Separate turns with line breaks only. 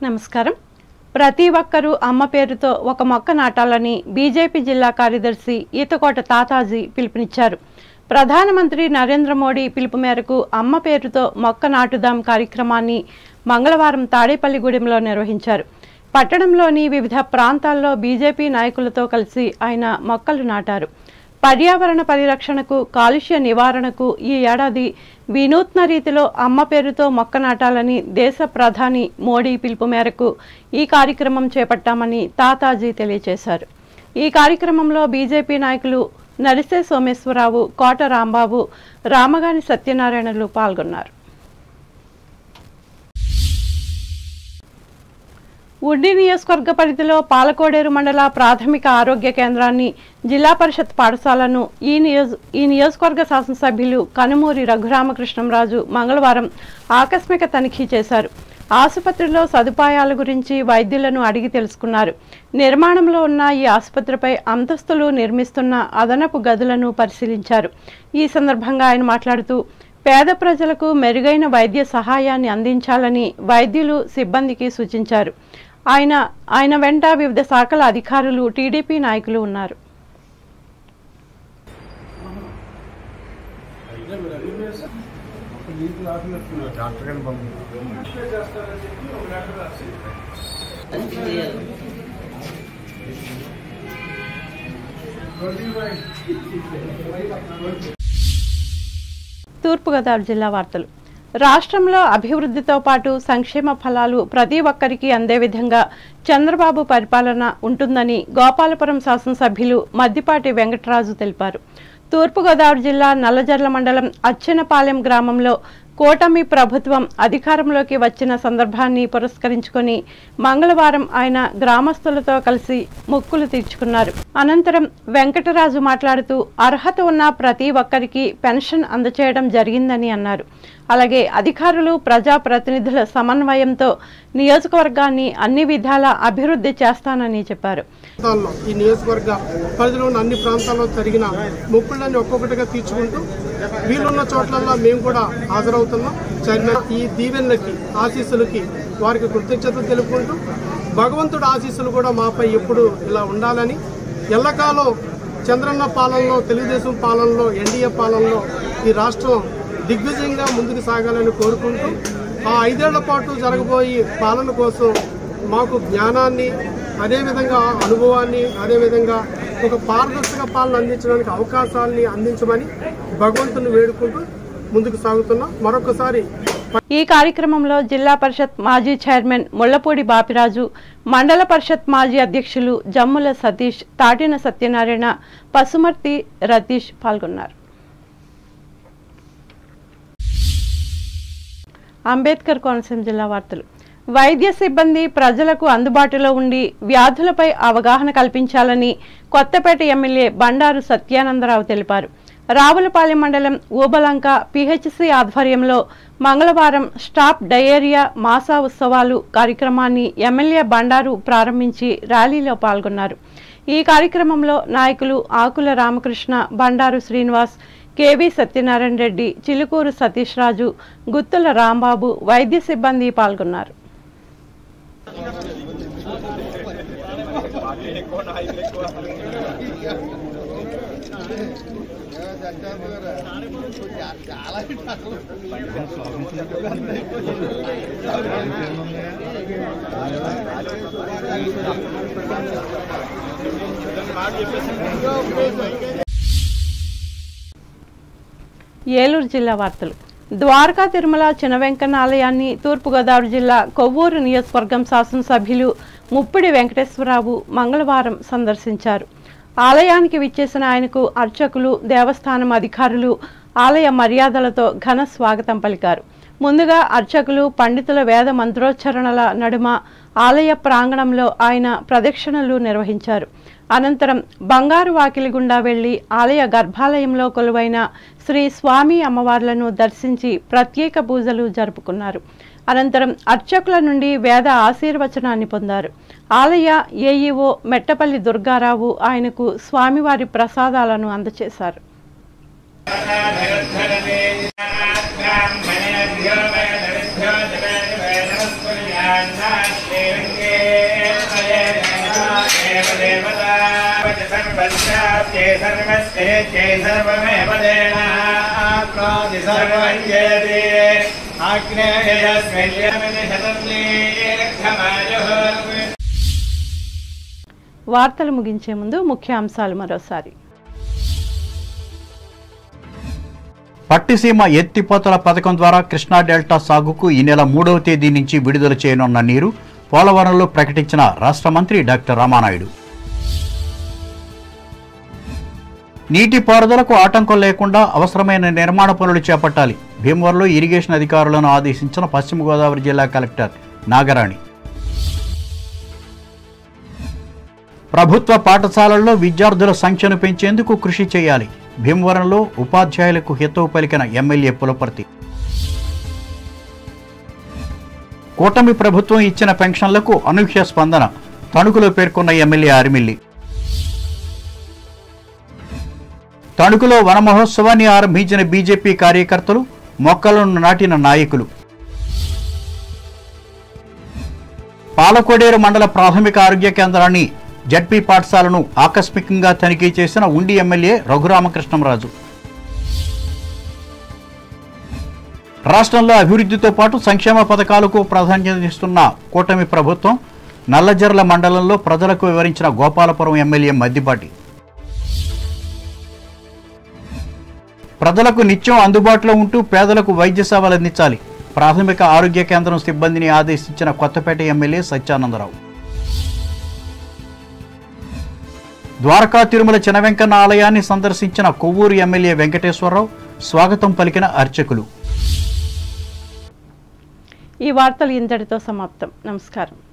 నమస్కారం ప్రతి ఒక్కరూ అమ్మ పేరుతో ఒక మొక్క నాటాలని బీజేపీ జిల్లా కార్యదర్శి ఈతకోట తాతాజీ పిలుపునిచ్చారు ప్రధానమంత్రి నరేంద్ర మోడీ పిలుపు మేరకు అమ్మ పేరుతో మొక్క నాటుదాం కార్యక్రమాన్ని మంగళవారం తాడేపల్లిగూడెంలో నిర్వహించారు పట్టణంలోని వివిధ ప్రాంతాల్లో బీజేపీ నాయకులతో కలిసి ఆయన మొక్కలు నాటారు పర్యావరణ పరిరక్షణకు కాలుష్య నివారణకు ఈ ఏడాది వినూత్న రీతిలో అమ్మ పేరుతో మొక్క నాటాలని దేశ ప్రధాని మోడీ పిలుపు మేరకు ఈ కార్యక్రమం చేపట్టామని తాతాజీ తెలియజేశారు ఈ కార్యక్రమంలో బీజేపీ నాయకులు నరిసే సోమేశ్వరరావు కోట రాంబాబు రామగాని సత్యనారాయణలు పాల్గొన్నారు ఉండి నియోజకవర్గ పరిధిలో పాలకోడేరు మండల ప్రాథమిక ఆరోగ్య కేంద్రాన్ని జిల్లా పరిషత్ పాఠశాలను ఈ నియోజ ఈ నియోజకవర్గ శాసనసభ్యులు కనుమూరి రఘురామకృష్ణంరాజు మంగళవారం ఆకస్మిక తనిఖీ చేశారు ఆసుపత్రిలో సదుపాయాల గురించి వైద్యులను అడిగి తెలుసుకున్నారు నిర్మాణంలో ఉన్న ఈ ఆసుపత్రిపై అంతస్తులు నిర్మిస్తున్న అదనపు గదులను పరిశీలించారు ఈ సందర్భంగా ఆయన మాట్లాడుతూ పేద ప్రజలకు మెరుగైన వైద్య సహాయాన్ని అందించాలని వైద్యులు సిబ్బందికి సూచించారు ఆయన ఆయన వెంట వివిధ శాఖల అధికారులు టీడీపీ నాయకులు ఉన్నారు
డాక్టర్ గారిని పంపించారు
తూర్పుగోదావరి జిల్లా వార్తలు రాష్ట్రంలో అభివృద్ధితో పాటు సంక్షేమ ఫలాలు ప్రతి ఒక్కరికి అందే విధంగా చంద్రబాబు పరిపాలన ఉంటుందని గోపాలపురం శాసనసభ్యులు మద్దిపాటి వెంకటరాజు తెలిపారు తూర్పుగోదావరి జిల్లా నల్లజర్ల మండలం అచ్చెనపాలెం గ్రామంలో కూటమి ప్రభుత్వం అధికారంలోకి వచ్చిన సందర్భాన్ని పురస్కరించుకొని మంగళవారం ఆయన గ్రామస్తులతో కలిసి మొక్కులు తీర్చుకున్నారు అనంతరం వెంకటరాజు మాట్లాడుతూ అర్హత ఉన్న ప్రతి ఒక్కరికి పెన్షన్ అందచేయడం జరిగిందని అన్నారు అలాగే అధికారులు ప్రజాప్రతినిధుల సమన్వయంతో నియోజకవర్గాన్ని అన్ని విధాల అభివృద్ధి చేస్తానని చెప్పారు
ప్రాంతాల్లో ఈ నియోజకవర్గ పరిధిలో ఉన్న అన్ని ప్రాంతాల్లో జరిగిన మొక్కుళ్ళని ఒక్కొక్కటిగా తీర్చుకుంటూ వీలున్న చోట్లల్లో మేము కూడా హాజరవుతున్నాం చైర్మన్ ఈ దీవెనలకి ఆశీస్సులకి వారికి కృతజ్ఞతలు తెలుపుకుంటూ భగవంతుడి ఆశీస్సులు కూడా మాపై ఎప్పుడు ఇలా ఉండాలని ఎల్లకాలం చంద్రన్న పాలనలో తెలుగుదేశం పాలనలో ఎన్డీఏ పాలనలో ఈ రాష్ట్రం దిగ్విజయంగా ముందుకు సాగాలని కోరుకుంటూ ఆ ఐదేళ్ల పాటు జరగబోయే పాలన కోసం మాకు జ్ఞానాన్ని అదేవిధంగా అనుభవాన్ని అదేవిధంగా ఒక పారదర్శక పాలన అందించడానికి అవకాశాలని అందించమని భగవంతుని వేడుకుంటూ ముందుకు సాగుతున్నాం మరొకసారి
ఈ కార్యక్రమంలో జిల్లా పరిషత్ మాజీ చైర్మన్ ముళ్లపూడి బాపిరాజు మండల పరిషత్ మాజీ అధ్యక్షులు జమ్ముల సతీష్ తాటిన సత్యనారాయణ పసుమర్తి రతీష్ పాల్గొన్నారు అంబేద్కర్ కోనసీమ జిల్లా వార్తలు వైద్య సిబ్బంది ప్రజలకు అందుబాటులో ఉండి వ్యాధులపై అవగాహన కల్పించాలని కొత్తపేట ఎమ్మెల్యే బండారు సత్యానందరావు తెలిపారు రావులపాలెం మండలం ఊబలంక పిహెచ్సి ఆధ్వర్యంలో మంగళవారం స్టాప్ డయేరియా మాసా ఉత్సవాలు కార్యక్రమాన్ని ఎమ్మెల్యే బండారు ప్రారంభించి ర్యాలీలో పాల్గొన్నారు ఈ కార్యక్రమంలో నాయకులు ఆకుల రామకృష్ణ బండారు శ్రీనివాస్ కేవీ సత్యనారాయణ రెడ్డి చిలుకూరు సతీష్ రాజు గుత్తుల రాంబాబు వైద్య సిబ్బంది పాల్గొన్నారు ఏలూరు జిల్లా వార్తలు ద్వారకా తిరుమల చినవెంకన్న ఆలయాన్ని తూర్పుగోదావరి జిల్లా కొవ్వూరు నియోజకవర్గం శాసనసభ్యులు ముప్పిడి వెంకటేశ్వరరావు మంగళవారం సందర్శించారు ఆలయానికి విచ్చేసిన ఆయనకు అర్చకులు దేవస్థానం అధికారులు ఆలయ మర్యాదలతో ఘన స్వాగతం పలికారు ముందుగా అర్చకులు పండితుల వేద మంత్రోచ్చరణల నడుమ ఆలయ ప్రాంగణంలో ఆయన ప్రదక్షిణలు నిర్వహించారు అనంతరం బంగారు వాకిలి గుండా వెళ్లి ఆలయ గర్భాలయంలో కొలువైన శ్రీ స్వామి అమ్మవార్లను దర్శించి ప్రత్యేక పూజలు జరుపుకున్నారు అనంతరం అర్చకుల నుండి వేద ఆశీర్వచనాన్ని పొందారు ఆలయ ఏఈఓ మెట్టపల్లి దుర్గారావు ఆయనకు స్వామివారి ప్రసాదాలను అందజేశారు
బ్రాహ్మణేభ్యో వేదవిభ్యో నమస్కుర్యాన్నాశ్య
ఆగ్నేయస్మిల్యమిని
వార్తలు ముగించే ముందు ముఖ్య అంశాలు మరోసారి
పట్టిసీమ ఎత్తిపోతల పథకం ద్వారా కృష్ణా డెల్టా సాగుకు ఈ నెల మూడవ తేదీ నుంచి విడుదల చేయనున్న నీరు పోలవరంలో ప్రకటించిన రాష్ట్ర మంత్రి డాక్టర్ రామానాయుడు నీటి పారుదలకు ఆటంకం లేకుండా అవసరమైన నిర్మాణ పనులు చేపట్టాలి భీమవరంలో ఇరిగేషన్ అధికారులను ఆదేశించిన పశ్చిమ గోదావరి జిల్లా కలెక్టర్ నాగరాణి ప్రభుత్వ పాఠశాలల్లో విద్యార్థుల సంఖ్యను పెంచేందుకు కృషి చేయాలి భీమవరంలో ఉపాధ్యాయులకు హితవు పలికిన ఎమ్మెల్యే పులపర్తి కూటమి ప్రభుత్వం ఇచ్చిన పెన్షన్లకు అనూహ్య స్పందన తణుకులో పేర్కొన్న ఎమ్మెల్యే అరిమిల్లి తణుకులో వన మహోత్సవాన్ని ఆరంభించిన బీజేపీ కార్యకర్తలు మొక్కలను నాటిన నాయకులు పాలకోడేరు మండల ప్రాథమిక ఆరోగ్య కేంద్రాన్ని జడ్పీ పాఠశాలను ఆకస్మికంగా తనిఖీ చేసిన ఉండి ఎమ్మెల్యే రఘురామకృష్ణంరాజు రాష్ట్రంలో అభివృద్ధితో పాటు సంక్షేమ పథకాలకు ప్రాధాన్యత ఇస్తున్న కూటమి ప్రభుత్వం నల్లజర్ల మండలంలో ప్రజలకు వివరించిన గోపాలపురం ఎమ్మెల్యే మద్దిపాటి ప్రజలకు నిత్యం అందుబాటులో ఉంటూ పేదలకు వైద్య సేవలు అందించాలి ప్రాథమిక ఆరోగ్య కేంద్రం సిబ్బందిని ఆదేశించిన కొత్తపేట ఎమ్మెల్యే సత్యానందరావు ద్వారకా తిరుమల చినవెంకన్న ఆలయాన్ని సందర్శించిన కొవ్వూరు ఎమ్మెల్యే వెంకటేశ్వరరావు స్వాగతం పలికిన అర్చకులు
ఈ వార్తలు ఇంతటితో సమాప్తం నమస్కారం